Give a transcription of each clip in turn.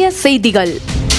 செய்திகள்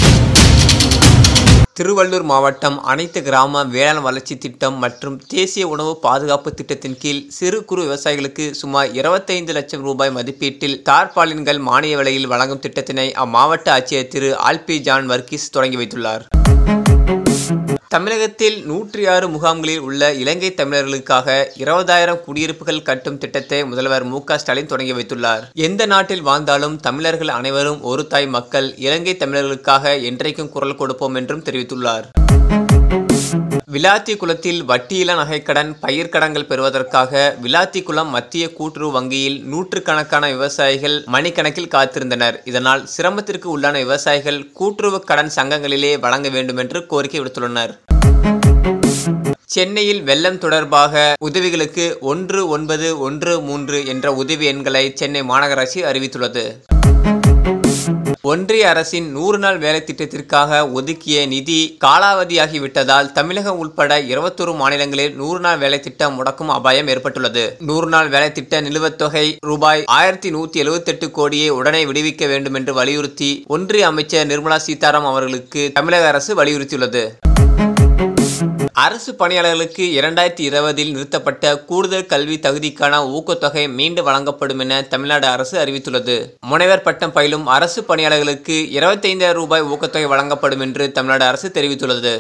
திருவள்ளூர் மாவட்டம் அனைத்து கிராம வேளாண் வளர்ச்சி திட்டம் மற்றும் தேசிய உணவு பாதுகாப்பு திட்டத்தின் கீழ் சிறு குறு விவசாயிகளுக்கு சுமார் 25 லட்சம் ரூபாய் மதிப்பீட்டில் தார்பாலின்கள் மானிய விலையில் வழங்கும் திட்டத்தினை அம்மாவட்ட ஆட்சியர் திரு ஆல்பி ஜான் வர்கீஸ் தொடங்கி வைத்துள்ளார் தமிழகத்தில் நூற்றி ஆறு முகாம்களில் உள்ள இலங்கை தமிழர்களுக்காக இருபதாயிரம் குடியிருப்புகள் கட்டும் திட்டத்தை முதல்வர் மு க ஸ்டாலின் தொடங்கி வைத்துள்ளார் எந்த நாட்டில் வாழ்ந்தாலும் தமிழர்கள் அனைவரும் ஒரு தாய் மக்கள் இலங்கை தமிழர்களுக்காக என்றைக்கும் குரல் கொடுப்போம் என்றும் தெரிவித்துள்ளார் விளாத்தி குளத்தில் வட்டியில்லா நகைக்கடன் பயிர்க்கடன்கள் பெறுவதற்காக விளாத்தி குளம் மத்திய கூட்டுறவு வங்கியில் நூற்றுக்கணக்கான விவசாயிகள் மணிக்கணக்கில் காத்திருந்தனர் இதனால் சிரமத்திற்கு உள்ளான விவசாயிகள் கூட்டுறவு கடன் சங்கங்களிலே வழங்க வேண்டும் என்று கோரிக்கை விடுத்துள்ளனர் சென்னையில் வெள்ளம் தொடர்பாக உதவிகளுக்கு ஒன்று ஒன்பது ஒன்று மூன்று என்ற உதவி எண்களை சென்னை மாநகராட்சி அறிவித்துள்ளது ஒன்றிய அரசின் நூறு நாள் வேலை திட்டத்திற்காக ஒதுக்கிய நிதி காலாவதியாகிவிட்டதால் தமிழகம் உட்பட இருபத்தொரு மாநிலங்களில் நூறு நாள் வேலை திட்டம் முடக்கும் அபாயம் ஏற்பட்டுள்ளது நூறு நாள் வேலை திட்ட நிலுவைத் தொகை ரூபாய் ஆயிரத்தி நூத்தி எழுபத்தெட்டு கோடியை உடனே விடுவிக்க வேண்டும் என்று வலியுறுத்தி ஒன்றிய அமைச்சர் நிர்மலா சீதாராம் அவர்களுக்கு தமிழக அரசு வலியுறுத்தியுள்ளது அரசு பணியாளர்களுக்கு இரண்டாயிரத்தி இருபதில் நிறுத்தப்பட்ட கூடுதல் கல்வி தகுதிக்கான ஊக்கத்தொகை மீண்டும் வழங்கப்படும் என தமிழ்நாடு அரசு அறிவித்துள்ளது முனைவர் பட்டம் பயிலும் அரசு பணியாளர்களுக்கு இருபத்தைந்தாயிரம் ரூபாய் ஊக்கத்தொகை வழங்கப்படும் என்று தமிழ்நாடு அரசு தெரிவித்துள்ளது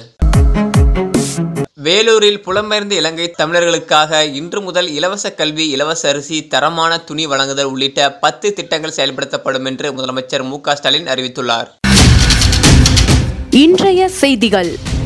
வேலூரில் புலம்பெயர்ந்த இலங்கை தமிழர்களுக்காக இன்று முதல் இலவச கல்வி இலவச அரிசி தரமான துணி வழங்குதல் உள்ளிட்ட பத்து திட்டங்கள் செயல்படுத்தப்படும் என்று முதலமைச்சர் மு க ஸ்டாலின் அறிவித்துள்ளார் இன்றைய செய்திகள்